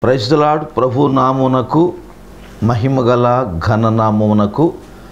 ప్రైజ్లాడ్ ప్రభు నామునకు మహిమగల ఘననామమునకు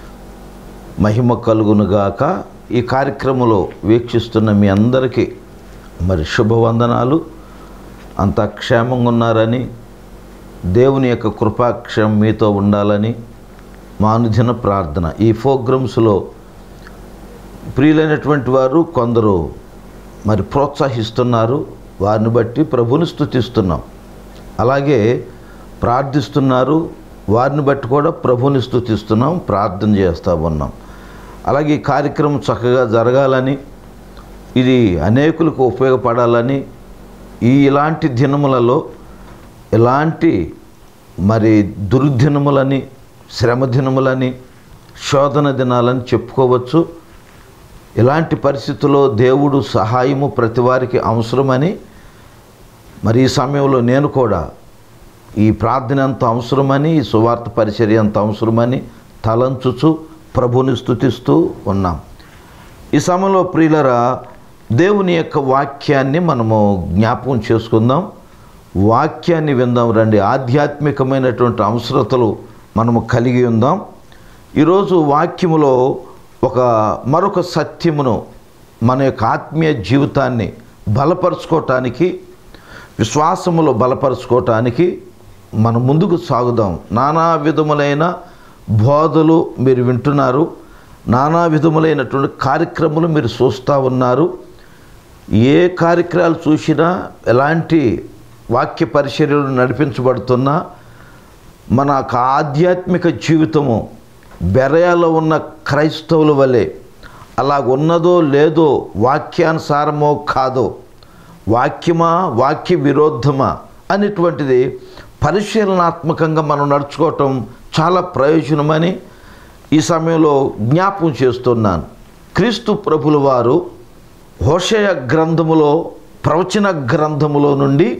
మహిమ కలుగునుగాక ఈ కార్యక్రమంలో వీక్షిస్తున్న మీ అందరికీ మరి శుభవందనాలు అంత క్షేమంగా ఉన్నారని దేవుని యొక్క కృపాక్షేమం మీతో ఉండాలని మా అనుదిన ప్రార్థన ఈ ప్రోగ్రామ్స్లో ప్రియులైనటువంటి వారు కొందరు మరి ప్రోత్సహిస్తున్నారు వారిని బట్టి ప్రభుని స్తుతిస్తున్నాం అలాగే ప్రార్థిస్తున్నారు వారిని బట్టి కూడా ప్రభుని స్తుతిస్తున్నాం ప్రార్థన చేస్తూ ఉన్నాం అలాగే ఈ కార్యక్రమం చక్కగా జరగాలని ఇది అనేకులకు ఉపయోగపడాలని ఈ ఇలాంటి దినములలో ఇలాంటి మరి దుర్దినములని శ్రమ దినములని శోధన దినాలని చెప్పుకోవచ్చు ఇలాంటి పరిస్థితుల్లో దేవుడు సహాయము ప్రతి వారికి అవసరమని మరి ఈ సమయంలో నేను కూడా ఈ ప్రార్థన ఎంత అవసరమని ఈ సువార్త పరిచర్య ఎంత అవసరమని తలంచుచు ప్రభుని స్తుతిస్తూ ఉన్నాం ఈ సమయంలో ప్రియులరా దేవుని యొక్క వాక్యాన్ని మనము జ్ఞాపకం చేసుకుందాం వాక్యాన్ని విందాం రండి ఆధ్యాత్మికమైనటువంటి అవసరతలు మనము కలిగి ఉందాం ఈరోజు వాక్యములో ఒక మరొక సత్యమును మన యొక్క ఆత్మీయ జీవితాన్ని బలపరుచుకోవటానికి విశ్వాసములో బలపరుచుకోవటానికి మనం ముందుకు సాగుదాం నానా విధములైన బోధలు మీరు వింటున్నారు నానా విధములైనటువంటి కార్యక్రమాలు మీరు చూస్తూ ఉన్నారు ఏ కార్యక్రమాలు చూసినా ఎలాంటి వాక్య పరిచర్యలు నడిపించబడుతున్నా మన యొక్క ఆధ్యాత్మిక జీవితము బెరయాలో ఉన్న క్రైస్తవుల వలె అలాగ ఉన్నదో లేదో వాక్యానుసారమో కాదో వాక్యమా వాక్య విరోధమా అనేటువంటిది పరిశీలనాత్మకంగా మనం నడుచుకోవటం చాలా ప్రయోజనమని ఈ సమయంలో జ్ఞాపకం చేస్తున్నాను క్రీస్తు ప్రభుల వారు హోషయ గ్రంథములో ప్రవచన గ్రంథములో నుండి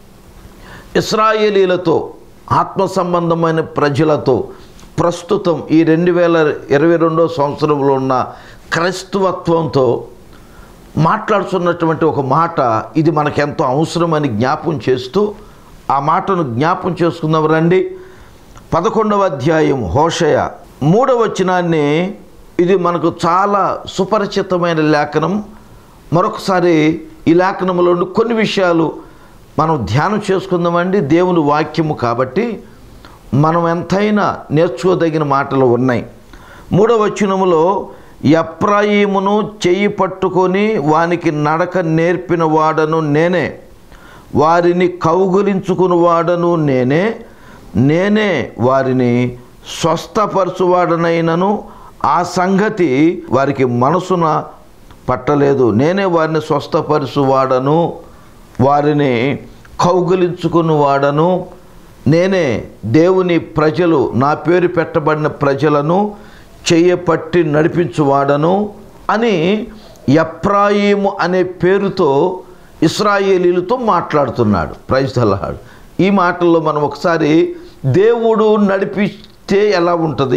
ఇస్రాయేలీలతో ఆత్మ సంబంధమైన ప్రజలతో ప్రస్తుతం ఈ రెండు వేల ఇరవై రెండో సంవత్సరంలో ఉన్న క్రైస్తవత్వంతో మాట్లాడుతున్నటువంటి ఒక మాట ఇది మనకెంతో అవసరమని జ్ఞాపం చేస్తూ ఆ మాటను జ్ఞాపం చేసుకుందాం రండి పదకొండవ అధ్యాయం హోషయ మూడవ వచనాన్ని ఇది మనకు చాలా సుపరిచితమైన లేఖనం మరొకసారి ఈ లేఖనంలో కొన్ని విషయాలు మనం ధ్యానం చేసుకుందామండి దేవుని వాక్యము కాబట్టి మనం ఎంతైనా నేర్చుకోదగిన మాటలు ఉన్నాయి మూడవ వచనములో ఎప్రాయిమును చెయ్యి పట్టుకొని వానికి నడక నేర్పిన వాడను నేనే వారిని కౌగులించుకుని వాడను నేనే నేనే వారిని స్వస్థపరచువాడనైనను ఆ సంగతి వారికి మనసున పట్టలేదు నేనే వారిని స్వస్థపరచువాడను వారిని కౌగులించుకుని వాడను నేనే దేవుని ప్రజలు నా పేరు పెట్టబడిన ప్రజలను చెయ్యపట్టి నడిపించువాడను అని ఎప్రాయిము అనే పేరుతో ఇస్రాయేలీలతో మాట్లాడుతున్నాడు ప్రైజ్దల్లాడు ఈ మాటల్లో మనం ఒకసారి దేవుడు నడిపిస్తే ఎలా ఉంటుంది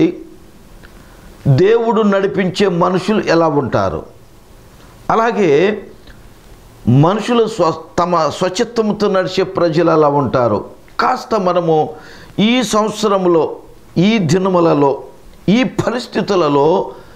దేవుడు నడిపించే మనుషులు ఎలా ఉంటారు అలాగే మనుషులు స్వ తమ స్వచిత్తంతో నడిచే ప్రజలు ఎలా ఉంటారు కాస్త మనము ఈ సంవత్సరంలో ఈ దినములలో ఈ పరిస్థితులలో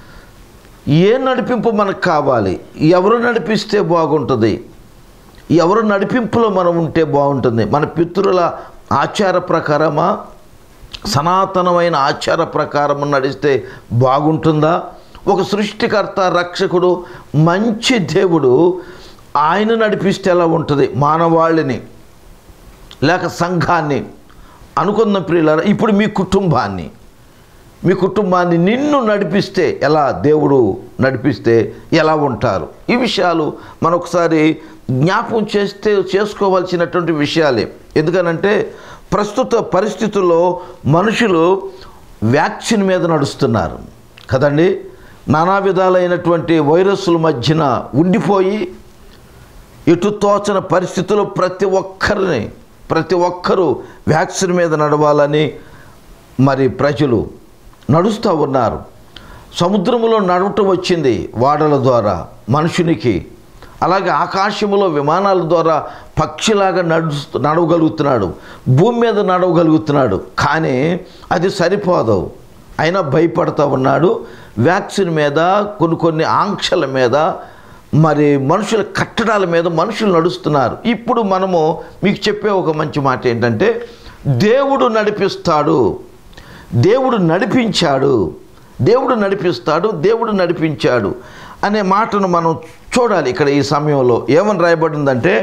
ఏ నడిపింపు మనకు కావాలి ఎవరు నడిపిస్తే బాగుంటుంది ఎవరు నడిపింపులో మనం ఉంటే బాగుంటుంది మన పితృల ఆచార ప్రకారమా సనాతనమైన ఆచార ప్రకారం నడిస్తే బాగుంటుందా ఒక సృష్టికర్త రక్షకుడు మంచి దేవుడు ఆయన నడిపిస్తే ఎలా ఉంటుంది మానవాళిని లేక సంఘాన్ని అనుకున్న ప్రియుల ఇప్పుడు మీ కుటుంబాన్ని మీ కుటుంబాన్ని నిన్ను నడిపిస్తే ఎలా దేవుడు నడిపిస్తే ఎలా ఉంటారు ఈ విషయాలు మనం ఒకసారి జ్ఞాపకం చేస్తే చేసుకోవాల్సినటువంటి విషయాలే ఎందుకనంటే ప్రస్తుత పరిస్థితుల్లో మనుషులు వ్యాక్సిన్ మీద నడుస్తున్నారు కదండి నానా విధాలైనటువంటి వైరస్ల మధ్యన ఉండిపోయి ఎటు తోచన పరిస్థితుల్లో ప్రతి ఒక్కరిని ప్రతి ఒక్కరూ వ్యాక్సిన్ మీద నడవాలని మరి ప్రజలు నడుస్తూ ఉన్నారు సముద్రంలో నడవటం వచ్చింది వాడల ద్వారా మనుషునికి అలాగే ఆకాశంలో విమానాల ద్వారా పక్షిలాగా నడు నడవగలుగుతున్నాడు భూమి మీద నడవగలుగుతున్నాడు కానీ అది సరిపోదు అయినా భయపడతా ఉన్నాడు వ్యాక్సిన్ మీద కొన్ని కొన్ని ఆంక్షల మీద మరి మనుషుల కట్టడాల మీద మనుషులు నడుస్తున్నారు ఇప్పుడు మనము మీకు చెప్పే ఒక మంచి మాట ఏంటంటే దేవుడు నడిపిస్తాడు దేవుడు నడిపించాడు దేవుడు నడిపిస్తాడు దేవుడు నడిపించాడు అనే మాటను మనం చూడాలి ఇక్కడ ఈ సమయంలో ఏమని రాయబడిందంటే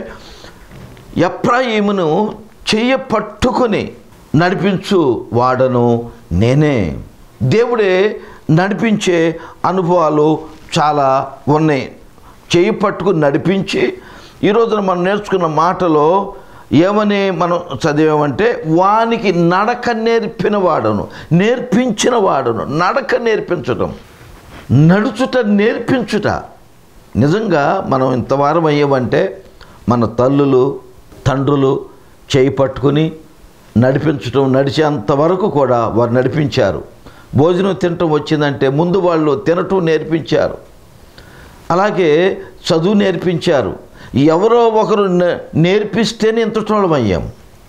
ఎప్రాయిమును చెయ్య పట్టుకొని నడిపించు వాడను నేనే దేవుడే నడిపించే అనుభవాలు చాలా ఉన్నాయి చెయ్యి పట్టుకుని నడిపించి ఈ రోజున మనం నేర్చుకున్న మాటలో ఏమని మనం చదివామంటే వానికి నడక నేర్పిన వాడను నేర్పించిన వాడను నడక నేర్పించడం నడుచుట నేర్పించుట నిజంగా మనం ఇంతవారం అయ్యామంటే మన తల్లులు తండ్రులు చేయి పట్టుకుని నడిపించడం నడిచేంత వరకు కూడా వారు నడిపించారు భోజనం తినటం వచ్చిందంటే ముందు వాళ్ళు తినటం నేర్పించారు అలాగే చదువు నేర్పించారు ఎవరో ఒకరు నే- నేర్పిస్తేనే ఇంతటోళం అయ్యాం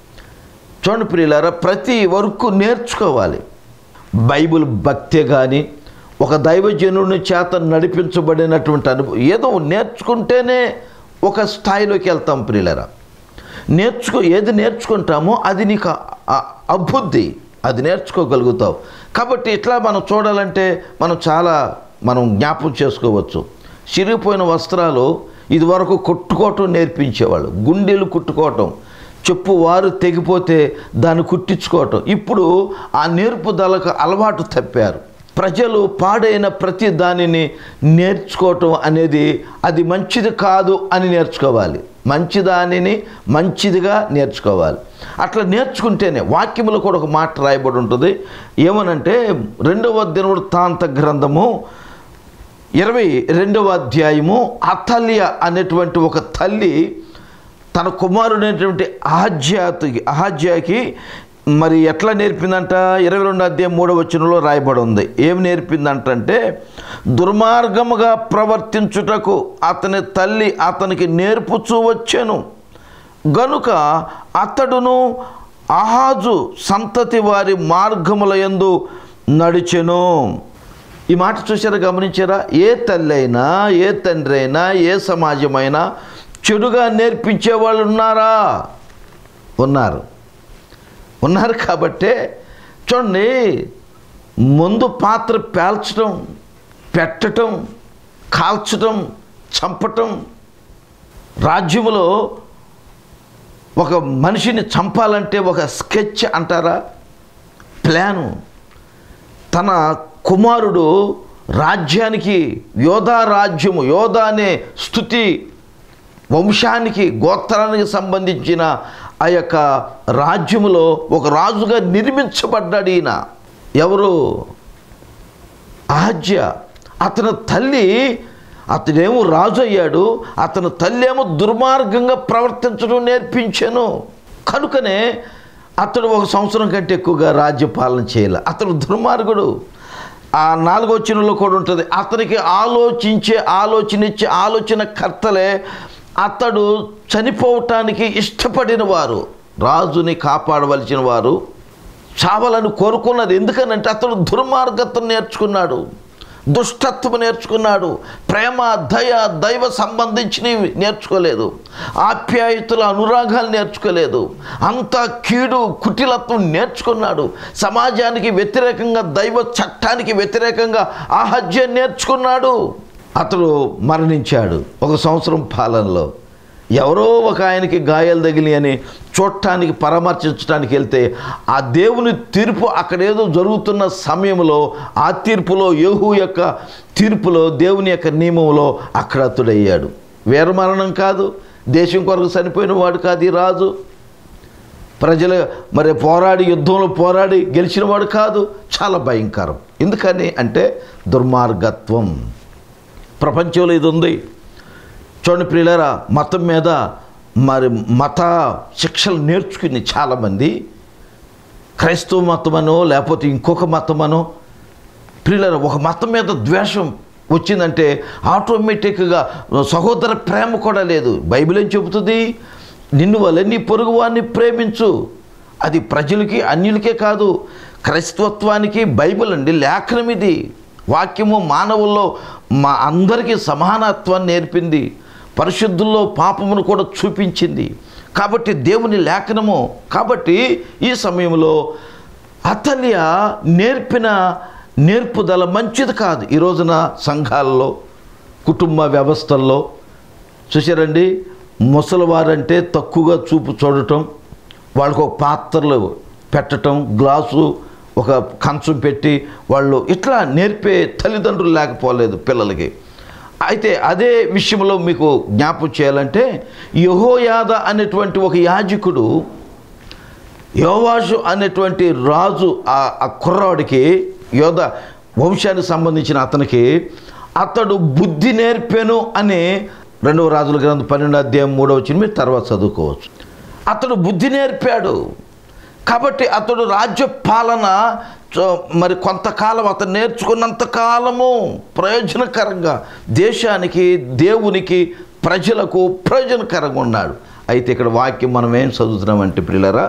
చూడండి ప్రియులారా ప్రతి వరకు నేర్చుకోవాలి బైబిల్ భక్తి కానీ ఒక దైవజనుని చేత నడిపించబడినటువంటి అనుభవం ఏదో నేర్చుకుంటేనే ఒక స్థాయిలోకి వెళ్తాం ప్రియులరా నేర్చుకో ఏది నేర్చుకుంటామో అది నీకు అ- అబుద్ధి అది నేర్చుకోగలుగుతావు కాబట్టి ఇట్లా మనం చూడాలంటే మనం చాలా మనం జ్ఞాపకం చేసుకోవచ్చు చిరిగిపోయిన వస్త్రాలు ఇదివరకు కుట్టుకోవటం నేర్పించేవాళ్ళు గుండెలు కుట్టుకోవటం చెప్పు వారు తెగిపోతే దాన్ని కుట్టించుకోవటం ఇప్పుడు ఆ నేర్పుదలకు అలవాటు తప్పారు ప్రజలు పాడైన ప్రతి దానిని నేర్చుకోవటం అనేది అది మంచిది కాదు అని నేర్చుకోవాలి మంచి దానిని మంచిదిగా నేర్చుకోవాలి అట్లా నేర్చుకుంటేనే వాక్యములో కూడా ఒక మాట రాయబడి ఉంటుంది ఏమనంటే రెండవ దినవృత్తాంత గ్రంథము ఇరవై రెండవ అధ్యాయము అతల్య అనేటువంటి ఒక తల్లి తన కుమారుడైనటువంటి అహజ్యాతుకి అహజ్యాకి మరి ఎట్లా నేర్పిందంట ఇరవై రెండు అధ్యాయం మూడవ వచనంలో రాయబడి ఉంది ఏం నేర్పిందంటే దుర్మార్గముగా ప్రవర్తించుటకు అతని తల్లి అతనికి నేర్పుచూ వచ్చాను గనుక అతడును అహాజు సంతతి వారి మార్గముల యందు నడిచెను ఈ మాట చూసారా గమనించారా ఏ తల్లి అయినా ఏ తండ్రి అయినా ఏ సమాజమైనా చెడుగా నేర్పించే వాళ్ళు ఉన్నారా ఉన్నారు ఉన్నారు కాబట్టే చూడండి ముందు పాత్ర పేల్చడం పెట్టటం కాల్చటం చంపటం రాజ్యములో ఒక మనిషిని చంపాలంటే ఒక స్కెచ్ అంటారా ప్లాను తన కుమారుడు రాజ్యానికి యోధా రాజ్యము యోధా అనే స్థుతి వంశానికి గోత్రానికి సంబంధించిన ఆ యొక్క రాజ్యములో ఒక రాజుగా నిర్మించబడ్డాడు ఈయన ఎవరు ఆజ్య అతని తల్లి అతడేమో రాజు అయ్యాడు అతని తల్లి ఏమో దుర్మార్గంగా ప్రవర్తించడం నేర్పించాను కనుకనే అతడు ఒక సంవత్సరం కంటే ఎక్కువగా రాజ్యపాలన చేయాలి అతడు దుర్మార్గుడు ఆ నాలుగో చిన్నలో కూడా ఉంటుంది అతనికి ఆలోచించే ఆలోచన ఇచ్చే ఆలోచన కర్తలే అతడు చనిపోవటానికి ఇష్టపడిన వారు రాజుని కాపాడవలసిన వారు చావాలని కోరుకున్నది ఎందుకనంటే అతడు దుర్మార్గతను నేర్చుకున్నాడు దుష్టత్వం నేర్చుకున్నాడు ప్రేమ దయ దైవ సంబంధించినవి నేర్చుకోలేదు ఆప్యాయతల అనురాగాలు నేర్చుకోలేదు అంతా కీడు కుటిలత్వం నేర్చుకున్నాడు సమాజానికి వ్యతిరేకంగా దైవ చట్టానికి వ్యతిరేకంగా ఆహజ్యం నేర్చుకున్నాడు అతడు మరణించాడు ఒక సంవత్సరం పాలనలో ఎవరో ఒక ఆయనకి గాయాలు తగిలి అని చూడటానికి పరామర్శించడానికి వెళ్తే ఆ దేవుని తీర్పు అక్కడేదో జరుగుతున్న సమయంలో ఆ తీర్పులో యేహు యొక్క తీర్పులో దేవుని యొక్క నియమంలో అక్కడ అతడయ్యాడు వీరమరణం కాదు దేశం కొరకు చనిపోయిన వాడు కాదు ఈ రాజు ప్రజలు మరి పోరాడి యుద్ధంలో పోరాడి గెలిచినవాడు కాదు చాలా భయంకరం ఎందుకని అంటే దుర్మార్గత్వం ప్రపంచంలో ఇది ఉంది చూడండి ప్రియులారా మతం మీద మరి మత శిక్షలు నేర్చుకుని చాలామంది క్రైస్తవ మతమనో లేకపోతే ఇంకొక మతమనో ప్రియులారా ఒక మతం మీద ద్వేషం వచ్చిందంటే ఆటోమేటిక్గా సహోదర ప్రేమ కూడా లేదు బైబిల్ ఏం చెబుతుంది నిన్ను వల్ల నీ పొరుగు వారిని ప్రేమించు అది ప్రజలకి అన్యులకే కాదు క్రైస్తవత్వానికి బైబిల్ అండి లేఖనం ఇది వాక్యము మానవుల్లో మా అందరికీ సమానత్వాన్ని నేర్పింది పరిశుద్ధుల్లో పాపమును కూడా చూపించింది కాబట్టి దేవుని లేఖనము కాబట్టి ఈ సమయంలో అతల్య నేర్పిన నేర్పుదల మంచిది కాదు ఈ రోజున సంఘాల్లో కుటుంబ వ్యవస్థల్లో చూసారండి ముసలివారంటే తక్కువగా చూపు చూడటం వాళ్ళకు ఒక పాత్రలు పెట్టటం గ్లాసు ఒక కంచం పెట్టి వాళ్ళు ఇట్లా నేర్పే తల్లిదండ్రులు లేకపోలేదు పిల్లలకి అయితే అదే విషయంలో మీకు జ్ఞాపకం చేయాలంటే యహోయాద అనేటువంటి ఒక యాజకుడు యోవాషు అనేటువంటి రాజు ఆ ఆ కుర్రాడికి యోధ వంశానికి సంబంధించిన అతనికి అతడు బుద్ధి నేర్పాను అని రెండవ రాజుల గ్రంథం పన్నెండు అధ్యాయం మూడవ వచ్చిన మీరు తర్వాత చదువుకోవచ్చు అతడు బుద్ధి నేర్పాడు కాబట్టి అతడు రాజ్య పాలన చ- మరి కొంతకాలం అతను నేర్చుకున్నంత కాలము ప్రయోజనకరంగా దేశానికి దేవునికి ప్రజలకు ప్రయోజనకరంగా ఉన్నాడు అయితే ఇక్కడ వాక్యం మనం ఏం చదువుతున్నామంటే పిల్లరా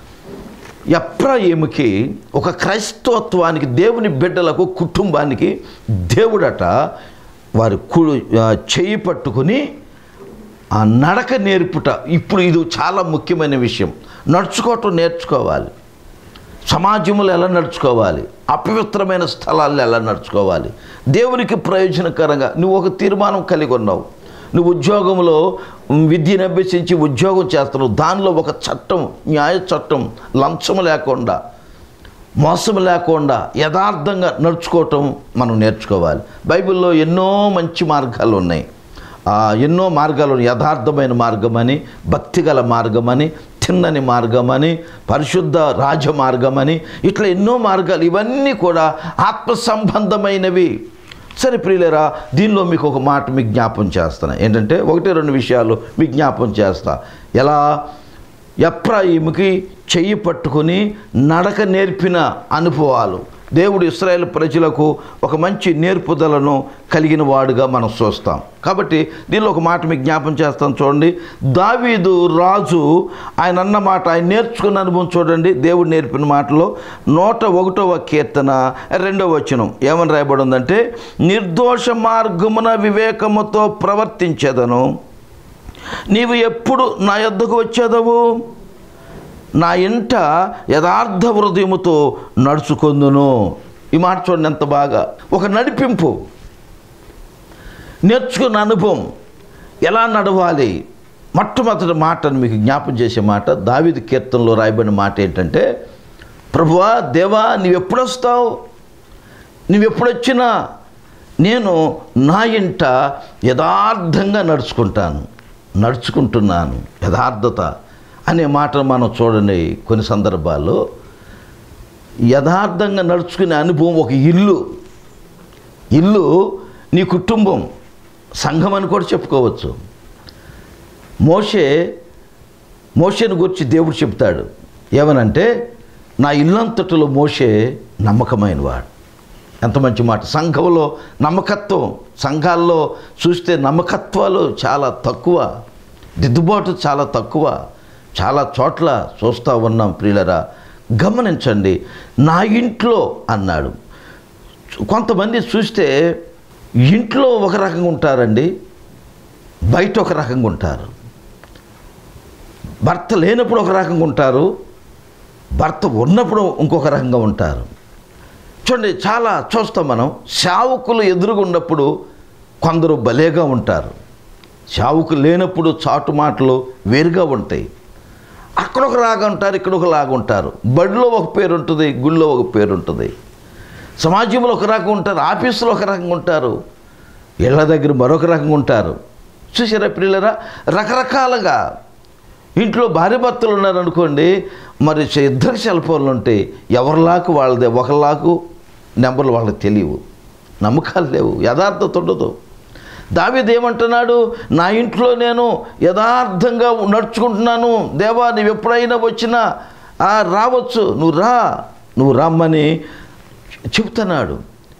ఎప్రాయిముకి ఒక క్రైస్తవత్వానికి దేవుని బిడ్డలకు కుటుంబానికి దేవుడట వారి కుడు ఆ, చేయి పట్టుకుని ఆ నడక నేర్పుట ఇప్పుడు ఇది చాలా ముఖ్యమైన విషయం నడుచుకోవటం నేర్చుకోవాలి సమాజంలో ఎలా నడుచుకోవాలి అపవిత్రమైన స్థలాల్లో ఎలా నడుచుకోవాలి దేవునికి ప్రయోజనకరంగా నువ్వు ఒక తీర్మానం కలిగి ఉన్నావు నువ్వు ఉద్యోగంలో విద్యను అభ్యసించి ఉద్యోగం చేస్తున్నావు దానిలో ఒక చట్టం న్యాయ చట్టం లంచం లేకుండా మోసం లేకుండా యథార్థంగా నడుచుకోవటం మనం నేర్చుకోవాలి బైబిల్లో ఎన్నో మంచి మార్గాలు ఉన్నాయి ఆ, ఎన్నో మార్గాలు ఉన్నాయి. యథార్థమైన మార్గమని భక్తిగల మార్గమని తిన్నని మార్గమని పరిశుద్ధ రాజ మార్గమని ఇట్లా ఎన్నో మార్గాలు ఇవన్నీ కూడా ఆత్మ సంబంధమైనవి సరే ప్రియులరా దీనిలో మీకు ఒక మాట మీకు జ్ఞాపం చేస్తాను ఏంటంటే ఒకటి రెండు విషయాలు మీకు జ్ఞాపం చేస్తా ఎలా ఎప్రాయిముకి చెయ్యి పట్టుకుని నడక నేర్పిన అనుభవాలు దేవుడు ఇస్రాయేల్ ప్రజలకు ఒక మంచి నేర్పుదలను కలిగిన వాడుగా మనం చూస్తాం కాబట్టి దీనిలో ఒక మాట మీకు జ్ఞాపం చేస్తాం చూడండి దావీదు రాజు ఆయన అన్న మాట ఆయన నేర్చుకున్న అనుభవం చూడండి దేవుడు నేర్పిన మాటలో నూట ఒకటవ కీర్తన రెండవ వచనం ఏమని రాయబడి ఉందంటే నిర్దోష మార్గమున వివేకముతో ప్రవర్తించేదను నీవు ఎప్పుడు నా యొద్దకు వచ్చేదవు నా ఇంట యథార్థ హృదయముతో నడుచుకొందును ఈ మాట చూడండి ఎంత బాగా ఒక నడిపింపు నేర్చుకున్న అనుభవం ఎలా నడవాలి మొట్టమొదటి మాటను మీకు జ్ఞాపం చేసే మాట దావిది కీర్తనలో రాయబడిన మాట ఏంటంటే ప్రభువా దేవా నీవెప్పుడు వస్తావు నువ్వెప్పుడొచ్చినా నేను నా ఇంట యథార్థంగా నడుచుకుంటాను నడుచుకుంటున్నాను యథార్థత అనే మాట మనం చూడండి కొన్ని సందర్భాల్లో యథార్థంగా నడుచుకునే అనుభవం ఒక ఇల్లు ఇల్లు నీ కుటుంబం సంఘం అని కూడా చెప్పుకోవచ్చు మోషే మోషేను గురించి దేవుడు చెప్తాడు ఏమనంటే నా ఇల్లంతటిలో మోషే నమ్మకమైన వాడు ఎంత మంచి మాట సంఘంలో నమ్మకత్వం సంఘాల్లో చూస్తే నమ్మకత్వాలు చాలా తక్కువ దిద్దుబాటు చాలా తక్కువ చాలా చోట్ల చూస్తూ ఉన్నాం ప్రియులరా గమనించండి నా ఇంట్లో అన్నాడు కొంతమంది చూస్తే ఇంట్లో ఒక రకంగా ఉంటారండి బయట ఒక రకంగా ఉంటారు భర్త లేనప్పుడు ఒక రకంగా ఉంటారు భర్త ఉన్నప్పుడు ఇంకొక రకంగా ఉంటారు చూడండి చాలా చూస్తాం మనం శావుకులు ఎదురుగా ఉన్నప్పుడు కొందరు భలేగా ఉంటారు శావుకు లేనప్పుడు చాటు మాటలు వేరుగా ఉంటాయి అక్కడ ఒక లాగా ఉంటారు ఇక్కడ ఒక లాగా ఉంటారు బడిలో ఒక పేరు ఉంటుంది గుళ్ళో ఒక పేరు ఉంటుంది సమాజంలో ఒక రకంగా ఉంటారు ఆఫీసులో ఒక రకంగా ఉంటారు ఇళ్ళ దగ్గర మరొక రకంగా ఉంటారు చూసారా పిల్లరా రకరకాలుగా ఇంట్లో భార్య భర్తలు ఉన్నారనుకోండి మరి చ- ఇద్దరికి సెల్ ఫోన్లు ఉంటాయి ఎవరిలాకు వాళ్ళదే ఒకరిలాకు నెంబర్లు వాళ్ళకి తెలియవు నమ్మకాలు లేవు యథార్థత ఉండదు దావీదు ఏమంటున్నాడు నా ఇంట్లో నేను యథార్థంగా నడుచుకుంటున్నాను దేవా నువ్వు ఎప్పుడైనా వచ్చినా "ఆ, రావచ్చు నువ్వు రా నువ్వు రమ్మని చెప్తున్నాడు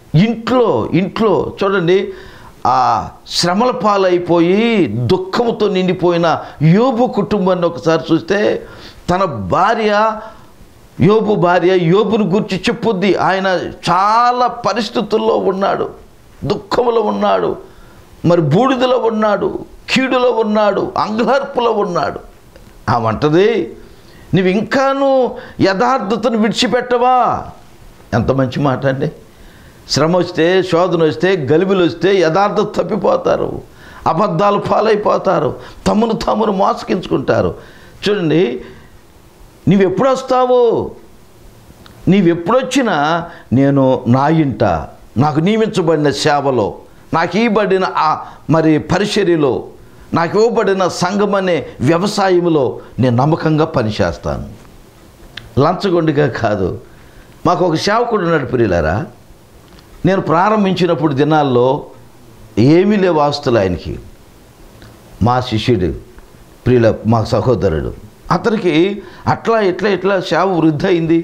ఇంట్లో ఇంట్లో చూడండి ఆ శ్రమల పాలైపోయి దుఃఖంతో నిండిపోయిన యోబు కుటుంబాన్ని ఒకసారి చూస్తే తన భార్య యోబు భార్య యోబును గురించి చెప్పుద్ది ఆయన చాలా పరిస్థితుల్లో ఉన్నాడు దుఃఖంలో ఉన్నాడు మరి బూడిదలో ఉన్నాడు కీడులో ఉన్నాడు అంగహర్పులో ఉన్నాడు ఆమంటది నువ్వు ఇంకాను యథార్థతను విడిచిపెట్టవా ఎంత మంచి మాట అండి శ్రమ వస్తే శోధన వస్తే గలిబిలు వస్తే యథార్థత తప్పిపోతారు అబద్ధాలు పాలైపోతారు తమను తమను మోసగించుకుంటారు చూడండి నీవెప్పుడు వస్తావు నీవెప్పుడొచ్చినా నేను నా ఇంట నాకు నియమించబడిన సేవలో నాకు ఇవ్వబడిన ఆ మరి పరిచర్యలో నాకు ఇవ్వబడిన సంఘం అనే వ్యవసాయంలో నేను నమ్మకంగా పనిచేస్తాను లంచగొండిగా కాదు మాకు ఒక సేవకుడు ఉన్నాడు ప్రియులారా నేను ప్రారంభించినప్పుడు దినాల్లో ఏమీ లేవు ఆస్తులు ఆయనకి మా శిష్యుడు ప్రియుల మా సహోదరుడు అతనికి అట్లా ఇట్లా ఇట్లా సేవ వృద్ధి అయింది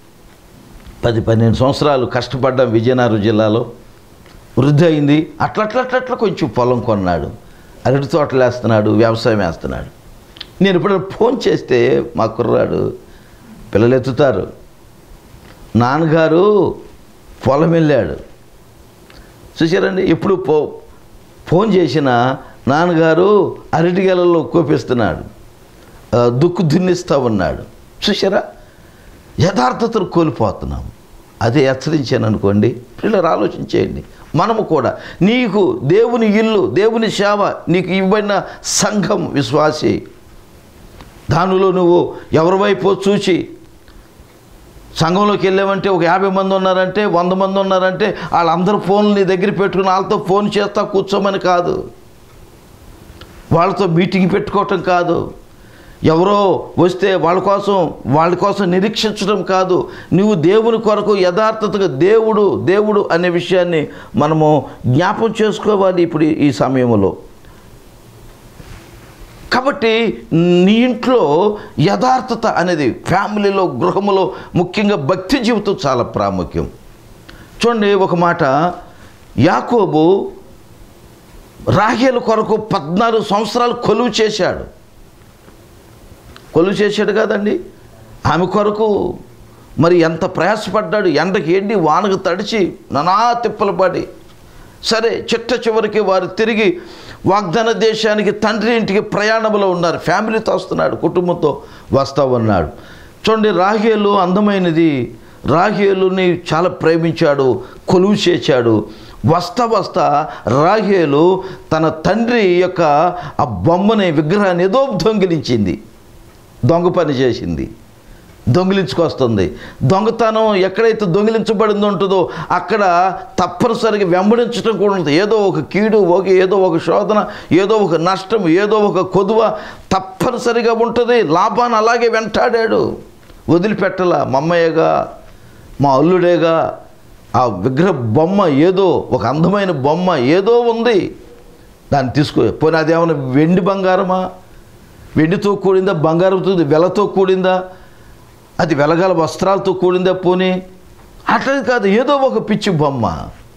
పది పన్నెండు సంవత్సరాలు కష్టపడ్డాం విజయనగరం జిల్లాలో వృద్ధి అయింది అట్లా అట్లా అట్లా అట్లా కొంచెం పొలం కొన్నాడు అరటి తోటలు వేస్తున్నాడు వ్యవసాయం వేస్తున్నాడు నేను ఎప్పుడైనా ఫోన్ చేస్తే మా కుర్రాడు పిల్లలు ఎత్తుతారు నాన్నగారు పొలం వెళ్ళాడు చూసారండి ఎప్పుడు పో ఫోన్ చేసిన నాన్నగారు అరటిగేలలో కోపిస్తున్నాడు ఆ, దుక్కు దున్నిస్తూ ఉన్నాడు చూసారా యథార్థతను కోల్పోతున్నాం అదే హెచ్చరించాను అనుకోండి పిల్లలు ఆలోచించేయండి మనము కూడా నీకు దేవుని ఇల్లు దేవుని సేవ నీకు ఇవ్వబడిన సంఘం విశ్వాసి దానిలో నువ్వు ఎవరి వైపు చూచి సంఘంలోకి వెళ్ళామంటే ఒక యాభై మంది ఉన్నారంటే వంద మంది ఉన్నారంటే వాళ్ళందరూ ఫోన్లు నీ దగ్గర పెట్టుకుని వాళ్ళతో ఫోన్ చేస్తా కూర్చోమని కాదు వాళ్ళతో మీటింగ్ పెట్టుకోవటం కాదు ఎవరో వస్తే వాళ్ళ కోసం వాళ్ళ కోసం నిరీక్షించడం కాదు నువ్వు దేవుని కొరకు యథార్థతగా దేవుడు దేవుడు అనే విషయాన్ని మనము జ్ఞాపం చేసుకోవాలి ఇప్పుడు ఈ సమయంలో కాబట్టి నీ ఇంట్లో యథార్థత అనేది ఫ్యామిలీలో గృహములో ముఖ్యంగా భక్తి జీవితం చాలా ప్రాముఖ్యం చూడండి ఒక మాట యాకోబు రాహేలు కొరకు పద్నాలుగు సంవత్సరాలు కొలువు చేశాడు కొలువు చేశాడు కదండి ఆమె కొరకు మరి ఎంత ప్రయాసపడ్డాడు ఎండకి ఎండి వానకు తడిచి నానా తిప్పలు పడి సరే చిట్ట చివరికి వారు తిరిగి వాగ్దాన దేశానికి తండ్రి ఇంటికి ప్రయాణంలో ఉన్నారు ఫ్యామిలీతో వస్తున్నాడు కుటుంబంతో వస్తా ఉన్నాడు చూడండి రాహేలు అందమైనది రాహేలుని చాలా ప్రేమించాడు కొలువు చేశాడు వస్తా వస్తా రాహేలు తన తండ్రి యొక్క ఆ బొమ్మని విగ్రహాన్ని ఏదో దొంగిలించింది దొంగ పని చేసింది దొంగిలించుకొస్తుంది దొంగతనం ఎక్కడైతే దొంగిలించబడింది ఉంటుందో అక్కడ తప్పనిసరిగా వెంబడించడం కూడా ఉంటుంది ఏదో ఒక కీడు ఒక ఏదో ఒక శోధన ఏదో ఒక నష్టం ఏదో ఒక కొదువ తప్పనిసరిగా ఉంటుంది లాభాన్ని అలాగే వెంటాడాడు వదిలిపెట్టలా మమ్మయ్యగా మా అల్లుడేగా ఆ విగ్రహ బొమ్మ ఏదో ఒక అందమైన బొమ్మ ఏదో ఉంది దాన్ని తీసుకో పోనీ అదేమన్నా వెండి బంగారమా వెండితో కూడిందా బంగారంతో వెలతో కూడిందా అది వెలగల వస్త్రాలతో కూడిందా పోనీ అట్లది కాదు ఏదో ఒక పిచ్చి బొమ్మ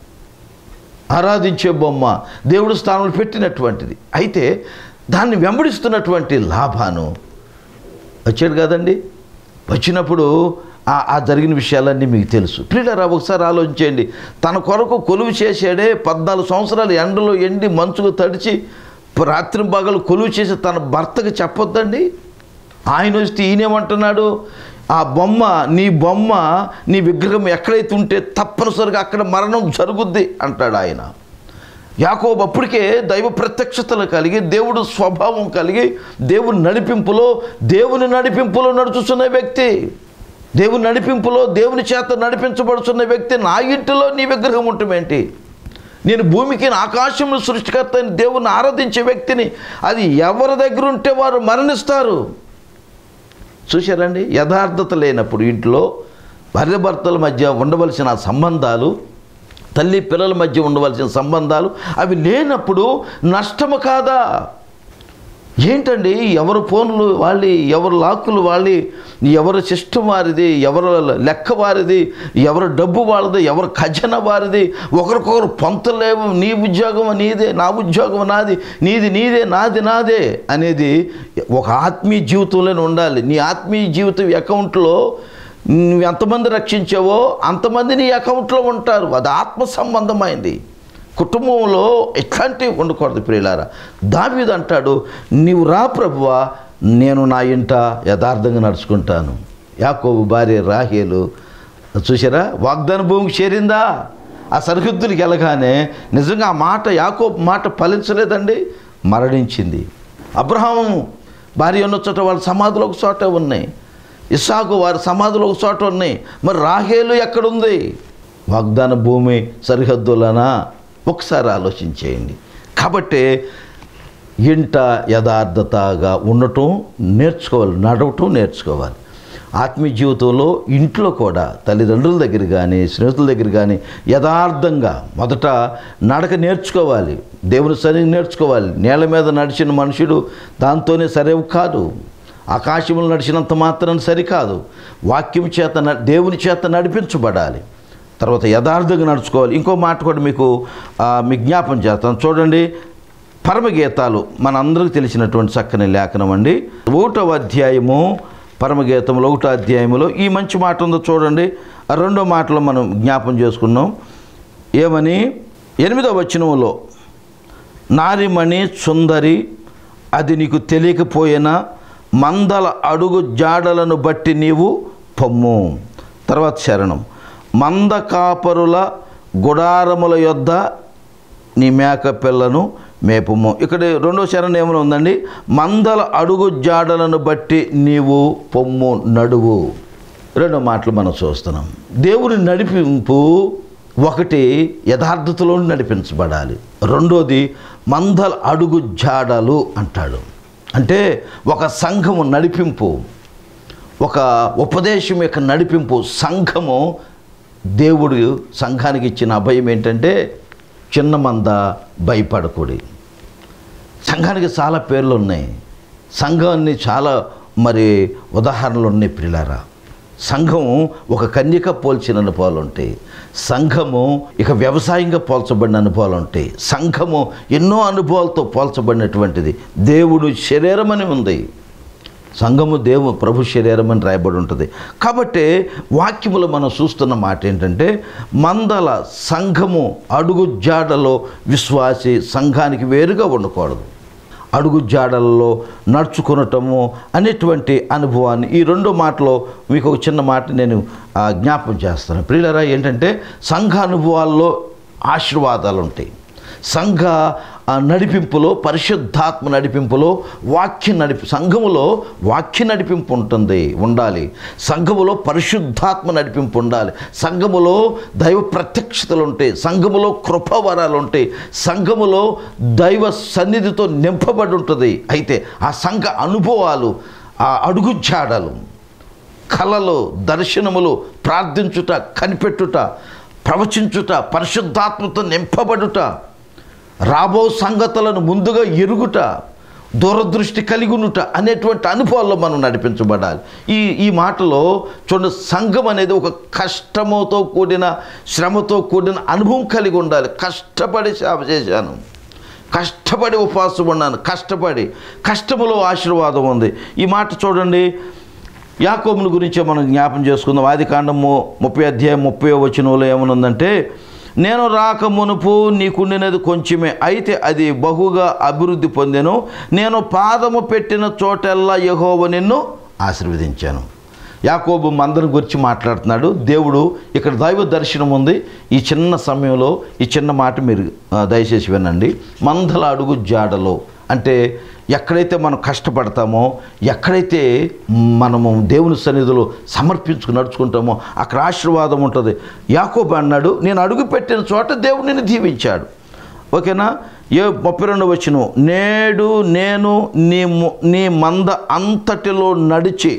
ఆరాధించే బొమ్మ దేవుడు స్థానంలో పెట్టినటువంటిది అయితే దాన్ని వెంబడిస్తున్నటువంటి లాభాను వచ్చాడు కదండి వచ్చినప్పుడు ఆ ఆ జరిగిన విషయాలన్నీ మీకు తెలుసు ప్రియులరా ఒకసారి ఆలోచించండి తన కొరకు కొలువు చేసాడే పద్నాలుగు సంవత్సరాలు ఎండలో ఎండి మంచుకు తడిచి రాత్రి పగలు కొలువు చేసి తన భర్తకు చెప్పొద్దండి ఆయన వస్తే ఈయనేమంటున్నాడు ఆ బొమ్మ నీ బొమ్మ నీ విగ్రహం ఎక్కడైతే ఉంటే తప్పనిసరిగా అక్కడ మరణం జరుగుద్ది అంటాడు ఆయన యాకోబు అప్పటికే దైవ ప్రత్యక్షతలు కలిగి దేవుడు స్వభావం కలిగి దేవుని నడిపింపులో దేవుని నడిపింపులో నడుచుతున్న వ్యక్తి దేవుని నడిపింపులో దేవుని చేత నడిపించబడుతున్న వ్యక్తి నా ఇంటిలో నీ విగ్రహం ఉంటమేంటి నేను భూమికి ఆకాశంలో సృష్టికర్త అయిన దేవుని ఆరాధించే వ్యక్తిని అది ఎవరి దగ్గర ఉంటే వారు మరణిస్తారు చూశారండి యథార్థత లేనప్పుడు ఇంట్లో భార్యాభర్తల మధ్య ఉండవలసిన ఆ సంబంధాలు తల్లి పిల్లల మధ్య ఉండవలసిన సంబంధాలు అవి లేనప్పుడు నష్టము కాదా ఏంటండి ఎవరు ఫోన్లు వాళ్ళి ఎవరు లాక్కులు వాళ్ళి ఎవరు సిస్టమ్ వారిది ఎవరు లెక్క వారిది ఎవరు డబ్బు వాళ్ళది ఎవరు ఖజానా వారిది ఒకరికొకరు పొంతలేవు నీ ఉద్యోగం నీదే నా ఉద్యోగం నాది నీది నీదే నాది నాదే అనేది ఒక ఆత్మీయ జీవితంలోనే ఉండాలి నీ ఆత్మీయ జీవితం అకౌంట్లో నువ్వు ఎంతమంది రక్షించావో అంతమంది నీ అకౌంట్లో ఉంటారు అది ఆత్మ సంబంధమైంది కుటుంబంలో ఎట్లాంటివి ఉండకూడదు ప్రియులారా దావీదు అంటాడు నీవు రా ప్రభువా నేను నా ఇంట యథార్థంగా నడుచుకుంటాను యాకోబు భార్య రాహేలు చూసారా వాగ్దాన భూమికి చేరిందా ఆ సరిహద్దులకు వెళ్ళగానే నిజంగా ఆ మాట యాకోబు మాట ఫలించలేదండి మరణించింది అబ్రహాము భార్య ఉన్న చోట వాళ్ళ సమాధులు ఒక చోట ఉన్నాయి ఇస్సాకు వారి సమాధులు ఒక చోట ఉన్నాయి మరి రాహేలు ఎక్కడుంది వాగ్దాన భూమి సరిహద్దులనా ఒకసారి ఆలోచించేయండి కాబట్టి ఇంట యథార్థతగా ఉండటం నేర్చుకోవాలి నడవటం నేర్చుకోవాలి ఆత్మీయ జీవితంలో ఇంట్లో కూడా తల్లిదండ్రుల దగ్గర కానీ స్నేహితుల దగ్గర కానీ యథార్థంగా మొదట నడక నేర్చుకోవాలి దేవుని సరిగ్గా నేర్చుకోవాలి నేల మీద నడిచిన మనుషుడు దాంతోనే సరైన కాదు ఆకాశంలో నడిచినంత మాత్రం సరికాదు వాక్యం చేత న- దేవుని చేత నడిపించబడాలి తర్వాత యథార్థంగా నడుచుకోవాలి ఇంకో మాట కూడా మీకు ఆ, మీకు జ్ఞాపం చేస్తాను చూడండి పరమగీతాలు మనందరికీ తెలిసినటువంటి చక్కని లేఖనం అండి ఒకటవ అధ్యాయము పరమగీతంలో ఒకటో అధ్యాయములో ఈ మంచి మాట ఉందో చూడండి ఆ రెండో మాటలో మనం జ్ఞాపం చేసుకున్నాం ఏమని ఎనిమిదవ వచనంలో నారిమణి సుందరి అది నీకు తెలియకపోయినా మందల అడుగు జాడలను బట్టి నీవు పొమ్ము తర్వాత శరణం మంద కాపరుల గుడారముల యొద్ద నీ మేక పిల్లను మేపుము ఇక్కడ రెండో శరణం ఏమైనా ఉందండి మందల అడుగు జాడలను బట్టి నీవు పొమ్ము నడువు రెండో మాటలు మనం చూస్తున్నాం దేవుని నడిపింపు ఒకటి యథార్థతలో నడిపించబడాలి రెండోది మందల అడుగు జాడలు అంటాడు అంటే ఒక సంఘము నడిపింపు ఒక ఉపదేశం యొక్క నడిపింపు సంఘము దేవుడు సంఘానికి ఇచ్చిన అభయం ఏంటంటే చిన్న మంద భయపడకూడి సంఘానికి చాలా పేర్లు ఉన్నాయి సంఘాన్ని చాలా మరి ఉదాహరణలు ఉన్నాయి పిల్లారా సంఘం ఒక కన్యక పోల్చిన అనుభవాలు ఉంటాయి సంఘము ఇక వ్యవసాయంగా పోల్చబడిన అనుభవాలు ఉంటాయి సంఘము ఎన్నో అనుభవాలతో పోల్చబడినటువంటిది దేవుడు శరీరం అని ఉంది సంఘము దేవు ప్రభు శరీరం అని రాయబడి ఉంటుంది కాబట్టి వాక్యములో మనం చూస్తున్న మాట ఏంటంటే మందల సంఘము అడుగు జాడలో విశ్వాసి సంఘానికి వేరుగా ఉండకూడదు అడుగు జాడలలో నడుచుకునటము అనేటువంటి అనుభవాన్ని ఈ రెండో మాటలో మీకు ఒక చిన్న మాట నేను ఆ, జ్ఞాపం చేస్తాను ప్రియులరా ఏంటంటే సంఘ అనుభవాల్లో ఆశీర్వాదాలు ఉంటాయి సంఘ ఆ, నడిపింపులో పరిశుద్ధాత్మ నడిపింపులో వాక్య నడిపి సంఘములో వాక్య నడిపింపు ఉంటుంది ఉండాలి సంఘములో పరిశుద్ధాత్మ నడిపింపు ఉండాలి సంఘములో దైవ ప్రత్యక్షతలు ఉంటాయి సంఘములో కృపవరాలు ఉంటాయి సంఘములో దైవ సన్నిధితో నింపబడి ఉంటుంది అయితే ఆ సంఘ అనుభవాలు ఆ అడుగుజాడలు కళలు దర్శనములు ప్రార్థించుట కనిపెట్టుట ప్రవచించుట పరిశుద్ధాత్మతో నింపబడుట రాబో సంగతులను ముందుగా ఎరుగుట దూరదృష్టి కలిగునుట అనేటువంటి అనుభవాల్లో మనం నడిపించబడాలి ఈ ఈ మాటలో చూడండి సంఘం అనేది ఒక కష్టముతో కూడిన శ్రమతో కూడిన అనుభవం కలిగి ఉండాలి కష్టపడి సేవ చేశాను కష్టపడి ఉపవాసం ఉన్నాను కష్టపడి కష్టములో ఆశీర్వాదం ఉంది ఈ మాట చూడండి యాకోబుని గురించి మనం జ్ఞాపం చేసుకుందాం ఆది కాండము ముప్పై అధ్యాయం ముప్పై వచనంలో ఏమనుందంటే నేను రాక మునుపు నీకుండినది కొంచెమే అయితే అది బహుగా అభివృద్ధి పొందెను నేను పాదము పెట్టిన చోటెల్లా యెహోవా నిన్ను ఆశీర్వదించాను యాకోబు మందరం గురించి మాట్లాడుతున్నాడు దేవుడు ఇక్కడ దైవ దర్శనం ఉంది ఈ చిన్న సమయంలో ఈ చిన్న మాట మీరు ఆ, దయచేసి వినండి మందల అడుగు జాడలో అంటే ఎక్కడైతే మనం కష్టపడతామో ఎక్కడైతే మనము దేవుని సన్నిధిలో సమర్పించుకు నడుచుకుంటామో అక్కడ ఆశీర్వాదం ఉంటుంది యాకోబు అన్నాడు నేను అడుగు పెట్టిన చోట దేవుడు నిన్ను దీవించాడు ఓకేనా ఏ ముప్పై రెండు వచ్చిన నేడు నేను నీ ము- నీ మంద అంతటిలో నడిచి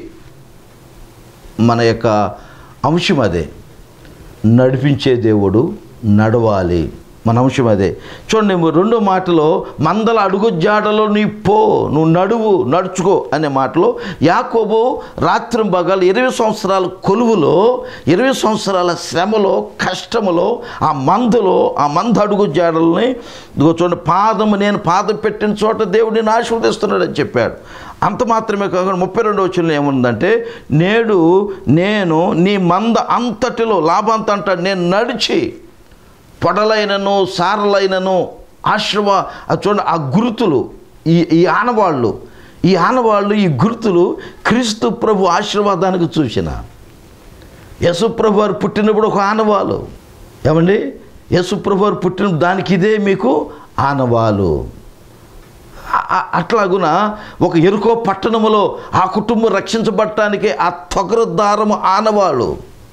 మన యొక్క అంశం అదే నడిపించే దేవుడు నడవాలి మన అంశం అదే చూడండి రెండో మాటలో మందల అడుగు జాడలో నీ పో నువ్వు నడువు నడుచుకో అనే మాటలో యాకోబు రాత్రి బగాలు ఇరవై సంవత్సరాల కొలువులో ఇరవై సంవత్సరాల శ్రమలో కష్టములో ఆ మందులో ఆ మంద అడుగు జాడల్ని ఇదిగో చూడండి పాదము నేను పాదం పెట్టిన చోట దేవుడిని ఆశీర్వదిస్తున్నాడని చెప్పాడు అంత మాత్రమే కాకుండా ముప్పై రెండో వచ్చిన ఏముందంటే నేడు నేను నీ మంద అంతటిలో లాభంత అంటాడు నేను నడిచి పొడలైనను సారలైనను ఆశ్రమ అది చూడండి ఆ గుర్తులు ఈ ఈ ఆనవాళ్ళు ఈ ఆనవాళ్ళు ఈ గుర్తులు క్రీస్తు ప్రభు ఆశీర్వాదానికి చూసిన యశుప్రభు వారు పుట్టినప్పుడు ఒక ఆనవాలు ఏమండి యశుప్రభు వారు పుట్టిన దానికి ఇదే మీకు ఆనవాలు ఆ- ఆ- అట్లాగున ఒక ఎరుకో పట్టణములో ఆ కుటుంబం రక్షించబడటానికి ఆ తొగరు దారము ఆనవాళ్ళు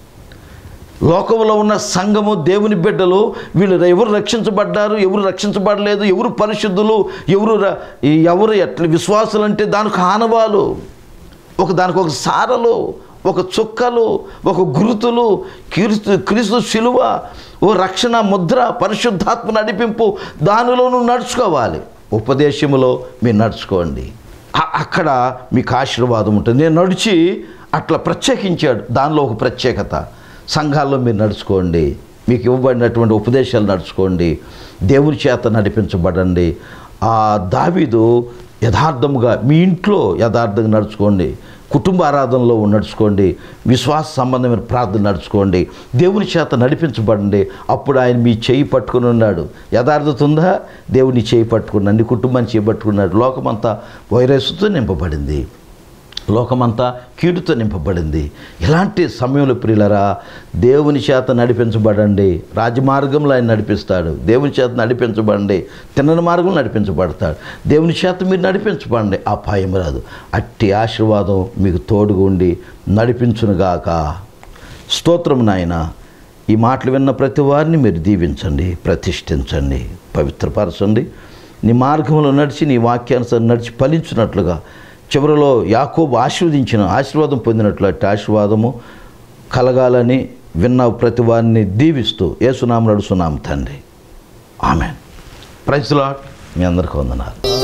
లోకంలో ఉన్న సంఘము దేవుని బిడ్డలు వీళ్ళు ఎవరు రక్షించబడ్డారు ఎవరు రక్షించబడలేదు ఎవరు పరిశుద్ధులు ఎవరు ర- ఈ ఎవరు ఎట్లా విశ్వాసులు అంటే దానికి ఆనవాలు ఒక దానికి ఒక సారలు ఒక చుక్కలు ఒక గురుతులు క్రీస్తు క్రీస్తు శిలువ ఓ రక్షణ ముద్ర పరిశుద్ధాత్మ నడిపింపు దానిలో నువ్వు నడుచుకోవాలి ఉపదేశములో మీరు నడుచుకోండి అ- అక్కడ మీకు ఆశీర్వాదం ఉంటుంది నేను నడిచి అట్లా ప్రత్యేకించాడు దానిలో ఒక ప్రత్యేకత సంఘాల్లో మీరు నడుచుకోండి మీకు ఇవ్వబడినటువంటి ఉపదేశాలు నడుచుకోండి దేవుని చేత నడిపించబడండి ఆ దావీదు యథార్థముగా మీ ఇంట్లో యథార్థంగా నడుచుకోండి కుటుంబ ఆరాధనలో నడుచుకోండి విశ్వాస సంబంధమైన ప్రార్థన నడుచుకోండి దేవుని చేత నడిపించబడండి అప్పుడు ఆయన మీ చేయి పట్టుకుని ఉన్నాడు యథార్థత ఉందా దేవుని చేయి పట్టుకున్నాడు నీ కుటుంబాన్ని చేయి పట్టుకున్నాడు లోకమంతా వైరస్తో నింపబడింది లోకమంతా కీడుతో నింపబడింది ఇలాంటి సమయంలో ప్రియులరా దేవుని చేత నడిపించబడండి రాజమార్గంలో ఆయన నడిపిస్తాడు దేవుని చేత నడిపించబడండి తిన్నని మార్గం నడిపించబడతాడు దేవుని చేత మీరు నడిపించబడండి ఆ భయం రాదు అట్టి ఆశీర్వాదం మీకు తోడుగా ఉండి నడిపించునుగాక స్తోత్రం నాయన ఈ మాటలు విన్న ప్రతి వారిని మీరు దీవించండి ప్రతిష్ఠించండి పవిత్రపరచండి నీ మార్గంలో నడిచి నీ వాక్యానుసారం నడిచి ఫలించినట్లుగా చివరిలో యాకోబు ఆశీర్వదించిన ఆశీర్వాదం పొందినట్లు అట్టి ఆశీర్వాదము కలగాలని విన్న ప్రతి వారిని దీవిస్తూ ఏసునామ నడుచున్నాం తండ్రి ఆమె ప్రైజ్లాట్ మీ అందరికీ వందనాలు